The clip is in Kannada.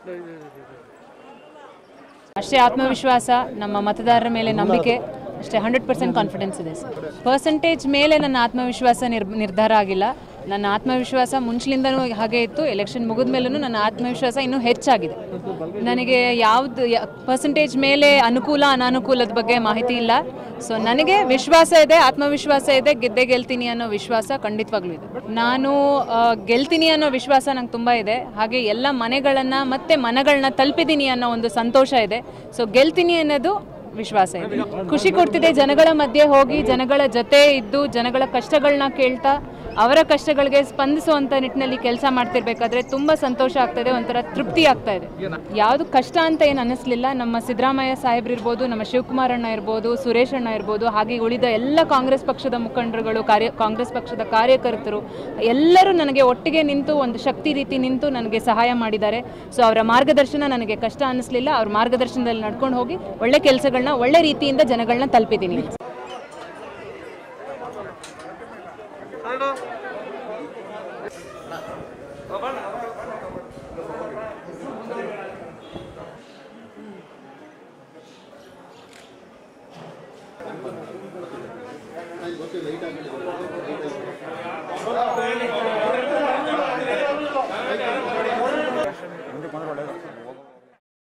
ಅಷ್ಟೇ ಆತ್ಮವಿಶ್ವಾಸ ನಮ್ಮ ಮತದಾರರ ಮೇಲೆ ನಂಬಿಕೆ ಅಷ್ಟೇ ಹಂಡ್ರೆಡ್ ಪರ್ಸೆಂಟ್ ಕಾನ್ಫಿಡೆನ್ಸ್ ಇದೆ ಸರ್ ಪರ್ಸೆಂಟೇಜ್ ಮೇಲೆ ನನ್ನ ಆತ್ಮವಿಶ್ವಾಸ ನಿರ್ ನಿರ್ಧಾರ ಆಗಿಲ್ಲ ನನ್ನ ಆತ್ಮವಿಶ್ವಾಸ ಮುಂಚಿನಿಂದನೂ ಹಾಗೆ ಇತ್ತು ಎಲೆಕ್ಷನ್ ಮುಗಿದ ಮೇಲೂ ನನ್ನ ಆತ್ಮವಿಶ್ವಾಸ ಇನ್ನೂ ಹೆಚ್ಚಾಗಿದೆ ನನಗೆ ಯಾವ್ದು ಪರ್ಸೆಂಟೇಜ್ ಮೇಲೆ ಅನುಕೂಲ ಅನಾನುಕೂಲದ ಬಗ್ಗೆ ಮಾಹಿತಿ ಇಲ್ಲ ಸೊ ನನಗೆ ವಿಶ್ವಾಸ ಇದೆ ಆತ್ಮವಿಶ್ವಾಸ ಇದೆ ಗೆದ್ದೆ ಗೆಲ್ತೀನಿ ಅನ್ನೋ ವಿಶ್ವಾಸ ಖಂಡಿತವಾಗ್ಲೂ ಇದೆ ನಾನು ಆ, ಗೆಲ್ತೀನಿ ಅನ್ನೋ ವಿಶ್ವಾಸ ನಂಗೆ ತುಂಬ ಇದೆ ಹಾಗೆ ಎಲ್ಲ ಮನೆಗಳನ್ನು ಮತ್ತೆ ಮನಗಳನ್ನ ತಲುಪಿದ್ದೀನಿ ಅನ್ನೋ ಒಂದು ಸಂತೋಷ ಇದೆ ಸೊ ಗೆಲ್ತೀನಿ ಅನ್ನೋದು ವಿಶ್ವಾಸ ಇದೆ ಖುಷಿ ಕೊಡ್ತಿದೆ ಜನಗಳ ಮಧ್ಯೆ ಹೋಗಿ ಜನಗಳ ಜೊತೆ ಇದ್ದು ಜನಗಳ ಕಷ್ಟಗಳನ್ನ ಕೇಳ್ತಾ ಅವರ ಕಷ್ಟಗಳಿಗೆ ಸ್ಪಂದಿಸುವಂತ ನಿಟ್ಟಿನಲ್ಲಿ ಕೆಲಸ ಮಾಡ್ತಿರ್ಬೇಕಾದ್ರೆ ತುಂಬಾ ಸಂತೋಷ ಆಗ್ತದೆ ಒಂಥರ ತೃಪ್ತಿ ಆಗ್ತಾ ಇದೆ ಯಾವುದು ಕಷ್ಟ ಅಂತ ಏನು ಅನ್ನಿಸ್ಲಿಲ್ಲ ನಮ್ಮ ಸಿದ್ದರಾಮಯ್ಯ ಸಾಹೇಬ್ರು ಇರ್ಬೋದು ನಮ್ಮ ಶಿವಕುಮಾರ್ ಅಣ್ಣ ಇರ್ಬೋದು ಸುರೇಶ್ ಅಣ್ಣ ಇರ್ಬೋದು ಹಾಗೆ ಉಳಿದ ಎಲ್ಲ ಕಾಂಗ್ರೆಸ್ ಪಕ್ಷದ ಮುಖಂಡರುಗಳು ಕಾರ್ಯ ಕಾಂಗ್ರೆಸ್ ಪಕ್ಷದ ಕಾರ್ಯಕರ್ತರು ಎಲ್ಲರೂ ನನಗೆ ಒಟ್ಟಿಗೆ ನಿಂತು ಒಂದು ಶಕ್ತಿ ರೀತಿ ನಿಂತು ನನಗೆ ಸಹಾಯ ಮಾಡಿದ್ದಾರೆ ಸೊ ಅವರ ಮಾರ್ಗದರ್ಶನ ನನಗೆ ಕಷ್ಟ ಅನ್ನಿಸ್ಲಿಲ್ಲ ಅವ್ರ ಮಾರ್ಗದರ್ಶನದಲ್ಲಿ ನಡ್ಕೊಂಡು ಹೋಗಿ ಒಳ್ಳೆ ಕೆಲಸಗಳನ್ನ ಒಳ್ಳೆ ರೀತಿಯಿಂದ ಜನಗಳನ್ನ ತಲುಪಿದ್ದೀನಿ ಲೈಟ್